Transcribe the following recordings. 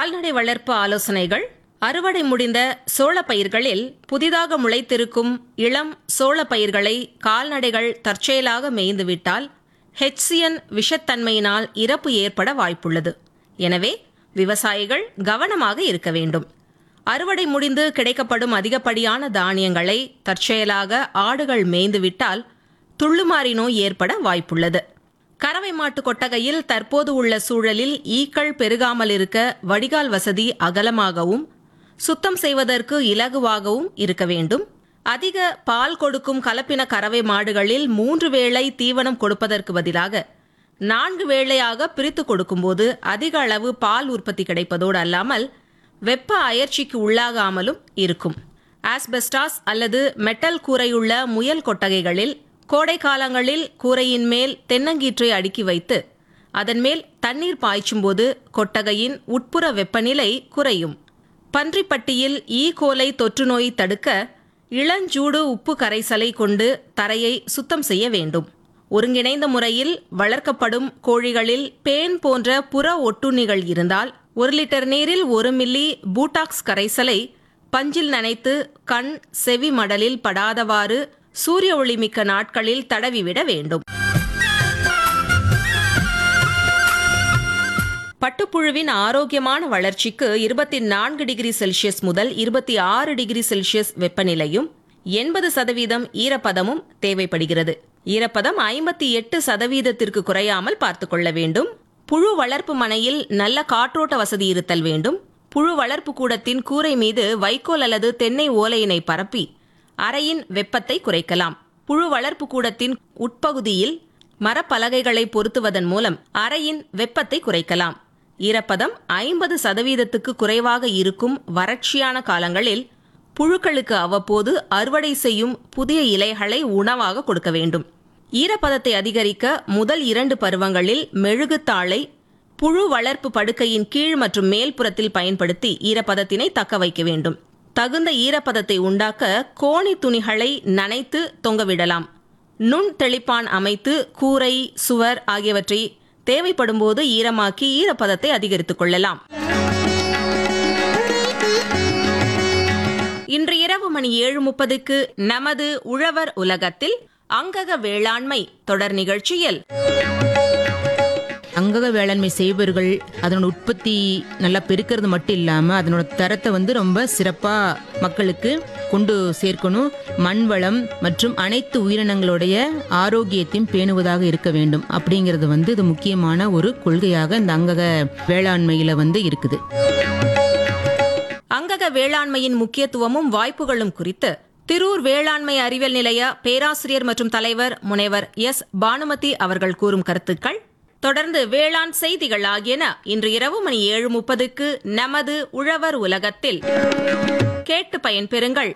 கால்நடை வளர்ப்பு ஆலோசனைகள் அறுவடை முடிந்த சோள பயிர்களில் புதிதாக முளைத்திருக்கும் இளம் சோள பயிர்களை கால்நடைகள் தற்செயலாக மேய்ந்துவிட்டால் ஹெச்சியன் விஷத்தன்மையினால் இறப்பு ஏற்பட வாய்ப்புள்ளது எனவே விவசாயிகள் கவனமாக இருக்க வேண்டும் அறுவடை முடிந்து கிடைக்கப்படும் அதிகப்படியான தானியங்களை தற்செயலாக ஆடுகள் மேய்ந்துவிட்டால் துள்ளுமாறி நோய் ஏற்பட வாய்ப்புள்ளது கறவை மாட்டு கொட்டகையில் தற்போது உள்ள சூழலில் ஈக்கள் பெருகாமல் இருக்க வடிகால் வசதி அகலமாகவும் சுத்தம் செய்வதற்கு இலகுவாகவும் இருக்க வேண்டும் அதிக பால் கொடுக்கும் கலப்பின கறவை மாடுகளில் மூன்று வேளை தீவனம் கொடுப்பதற்கு பதிலாக நான்கு வேளையாக பிரித்து கொடுக்கும்போது அதிக அளவு பால் உற்பத்தி கிடைப்பதோடு அல்லாமல் வெப்ப அயற்சிக்கு உள்ளாகாமலும் இருக்கும் ஆஸ்பெஸ்டாஸ் அல்லது மெட்டல் கூரையுள்ள முயல் கொட்டகைகளில் கோடை காலங்களில் கூரையின் மேல் தென்னங்கீற்றை அடுக்கி வைத்து அதன் மேல் தண்ணீர் பாய்ச்சும்போது கொட்டகையின் உட்புற வெப்பநிலை குறையும் பன்றிப்பட்டியில் ஈ கோலை தொற்று நோய் தடுக்க இளஞ்சூடு உப்பு கரைசலை கொண்டு தரையை சுத்தம் செய்ய வேண்டும் ஒருங்கிணைந்த முறையில் வளர்க்கப்படும் கோழிகளில் பேன் போன்ற புற ஒட்டுண்ணிகள் இருந்தால் ஒரு லிட்டர் நீரில் ஒரு மில்லி பூட்டாக்ஸ் கரைசலை பஞ்சில் நனைத்து கண் செவி மடலில் படாதவாறு சூரிய ஒளிமிக்க நாட்களில் தடவிவிட வேண்டும் பட்டுப்புழுவின் ஆரோக்கியமான வளர்ச்சிக்கு இருபத்தி நான்கு டிகிரி செல்சியஸ் முதல் இருபத்தி ஆறு டிகிரி செல்சியஸ் வெப்பநிலையும் எண்பது சதவீதம் ஈரப்பதமும் தேவைப்படுகிறது ஈரப்பதம் ஐம்பத்தி எட்டு சதவீதத்திற்கு குறையாமல் பார்த்துக் கொள்ள வேண்டும் புழு வளர்ப்பு மனையில் நல்ல காற்றோட்ட வசதி இருத்தல் வேண்டும் புழு வளர்ப்பு கூடத்தின் கூரை மீது வைக்கோல் அல்லது தென்னை ஓலையினை பரப்பி அறையின் வெப்பத்தை குறைக்கலாம் புழு வளர்ப்பு கூடத்தின் உட்பகுதியில் மரப்பலகைகளை பொருத்துவதன் மூலம் அறையின் வெப்பத்தை குறைக்கலாம் ஈரப்பதம் ஐம்பது சதவீதத்துக்கு குறைவாக இருக்கும் வறட்சியான காலங்களில் புழுக்களுக்கு அவ்வப்போது அறுவடை செய்யும் புதிய இலைகளை உணவாக கொடுக்க வேண்டும் ஈரப்பதத்தை அதிகரிக்க முதல் இரண்டு பருவங்களில் மெழுகுத்தாளை புழு வளர்ப்பு படுக்கையின் கீழ் மற்றும் மேல்புறத்தில் பயன்படுத்தி ஈரப்பதத்தினை தக்க வைக்க வேண்டும் தகுந்த ஈரப்பதத்தை உண்டாக்க கோணி துணிகளை நனைத்து தொங்கவிடலாம் நுண் தெளிப்பான் அமைத்து கூரை சுவர் ஆகியவற்றை தேவைப்படும்போது ஈரமாக்கி ஈரப்பதத்தை அதிகரித்துக் கொள்ளலாம் இன்று இரவு மணி ஏழு முப்பதுக்கு நமது உழவர் உலகத்தில் அங்கக வேளாண்மை தொடர் நிகழ்ச்சியில் அங்கக வேளாண்மை செய்பவர்கள் அதனோட உற்பத்தி நல்லா பெருக்கிறது மட்டும் இல்லாமல் அதனோட தரத்தை வந்து ரொம்ப சிறப்பாக மக்களுக்கு கொண்டு சேர்க்கணும் மண் வளம் மற்றும் அனைத்து உயிரினங்களுடைய ஆரோக்கியத்தையும் பேணுவதாக இருக்க வேண்டும் அப்படிங்கிறது வந்து இது முக்கியமான ஒரு கொள்கையாக இந்த அங்கக வேளாண்மையில் வந்து இருக்குது அங்கக வேளாண்மையின் முக்கியத்துவமும் வாய்ப்புகளும் குறித்து திரூர் வேளாண்மை அறிவியல் நிலைய பேராசிரியர் மற்றும் தலைவர் முனைவர் எஸ் பானுமதி அவர்கள் கூறும் கருத்துக்கள் தொடர்ந்து வேளாண் செய்திகள் ஆகியன இன்று இரவு மணி ஏழு முப்பதுக்கு நமது உழவர் உலகத்தில் கேட்டு பயன்பெறுங்கள்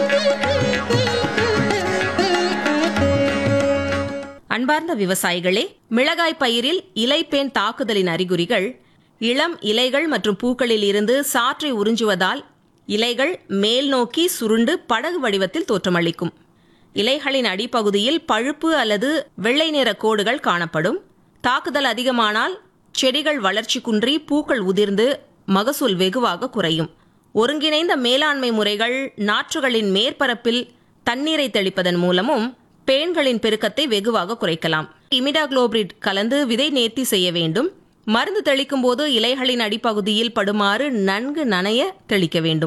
அன்பார்ந்த விவசாயிகளே மிளகாய் பயிரில் இலைப்பேன் தாக்குதலின் அறிகுறிகள் இளம் இலைகள் மற்றும் பூக்களில் இருந்து சாற்றை உறிஞ்சுவதால் இலைகள் மேல் நோக்கி சுருண்டு படகு வடிவத்தில் தோற்றமளிக்கும் இலைகளின் அடிப்பகுதியில் பழுப்பு அல்லது வெள்ளை நிற கோடுகள் காணப்படும் தாக்குதல் அதிகமானால் செடிகள் வளர்ச்சி குன்றி பூக்கள் உதிர்ந்து மகசூல் வெகுவாக குறையும் ஒருங்கிணைந்த மேலாண்மை முறைகள் நாற்றுகளின் மேற்பரப்பில் தண்ணீரை தெளிப்பதன் மூலமும் பேன்களின் பெருக்கத்தை வெகுவாக குறைக்கலாம் இமிடாகுளோபிரிட் கலந்து விதை நேர்த்தி செய்ய வேண்டும் மருந்து தெளிக்கும் போது இலைகளின் அடிப்பகுதியில் படுமாறு நன்கு நனைய தெளிக்க வேண்டும்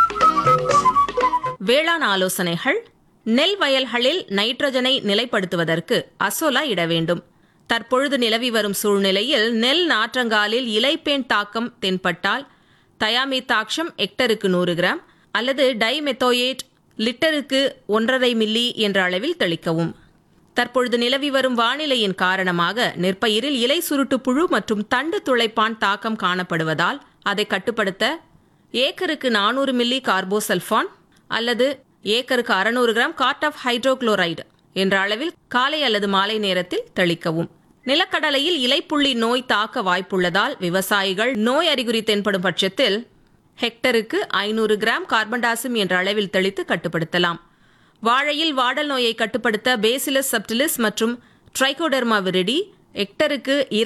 வேளாண் ஆலோசனைகள் நெல் வயல்களில் நைட்ரஜனை நிலைப்படுத்துவதற்கு அசோலா இட வேண்டும் தற்பொழுது நிலவி வரும் சூழ்நிலையில் நெல் நாற்றங்காலில் இலைப்பேன் தாக்கம் தென்பட்டால் தயாமித்தாக்ஷம் ஹெக்டருக்கு நூறு கிராம் அல்லது டைமெத்தோயேட் லிட்டருக்கு ஒன்றரை மில்லி என்ற அளவில் தெளிக்கவும் தற்பொழுது நிலவி வரும் வானிலையின் காரணமாக நெற்பயிரில் இலை சுருட்டு புழு மற்றும் தண்டு துளைப்பான் தாக்கம் காணப்படுவதால் அதை கட்டுப்படுத்த ஏக்கருக்கு நானூறு மில்லி கார்போசல்ஃபான் அல்லது ஏக்கருக்கு அறுநூறு கிராம் காட் ஆஃப் ஹைட்ரோகுளோரைடு என்ற அளவில் காலை அல்லது மாலை நேரத்தில் தெளிக்கவும் நிலக்கடலையில் இலைப்புள்ளி நோய் தாக்க வாய்ப்புள்ளதால் விவசாயிகள் நோய் அறிகுறி தென்படும் பட்சத்தில் ஹெக்டருக்கு ஐநூறு கிராம் கார்பன்டாசிம் என்ற அளவில் தெளித்து கட்டுப்படுத்தலாம் வாழையில் வாடல் நோயை கட்டுப்படுத்த பேசிலஸ் சப்டிலிஸ் மற்றும் ட்ரைகோடர்மா விரிடி ஹெக்டருக்கு